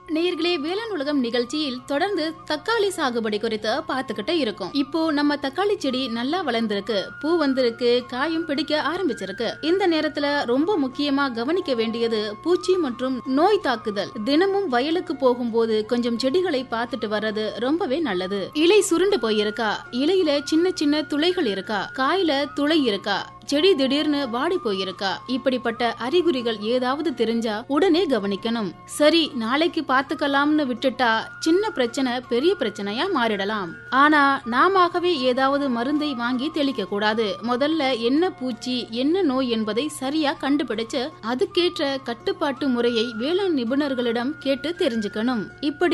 நேயர்களே வேளாண் உலகம் நிகழ்ச்சியில் தொடர்ந்து தக்காளி சாகுபடி குறித்து பார்த்துக்கிட்டே இருக்கோம் இப்போ நம்ம தக்காளி செடி நல்லா வளர்ந்திருக்கு பூ வந்திருக்கு காயும் பிடிக்க ஆரம்பிச்சிருக்கு இந்த நேரத்துல ரொம்ப முக்கியமா கவனிக்க வேண்டியது பூச்சி மற்றும் நோய் தாக்குதல் தினமும் வயலுக்கு போகும்போது கொஞ்சம் செடிகளை பார்த்துட்டு வர்றது ரொம்பவே நல்லது இலை சுருண்டு போயிருக்கா இலையில சின்ன சின்ன துளைகள் இருக்கா காயில துளை இருக்கா செடி திடீர்னு வாடி போயிருக்கா இப்படிப்பட்ட அறிகுறிகள் ஏதாவது தெரிஞ்சா உடனே கவனிக்கணும் சரி நாளைக்கு பார்த்துக்கலாம்னு விட்டுட்டா சின்ன பிரச்சனை பெரிய பிரச்சனையா மாறிடலாம் ஆனா நாமவே ஏதாவது மருந்தை வாங்கி தெளிக்க கூடாது முதல்ல என்ன பூச்சி என்ன நோய் என்பதை சரியா கண்டுபிடிச்சு அதுக்கேற்ற கட்டுப்பாட்டு முறையை வேளாண் நிபுணர்களிடம் கேட்டு தெரிஞ்சுக்கணும் இப்படி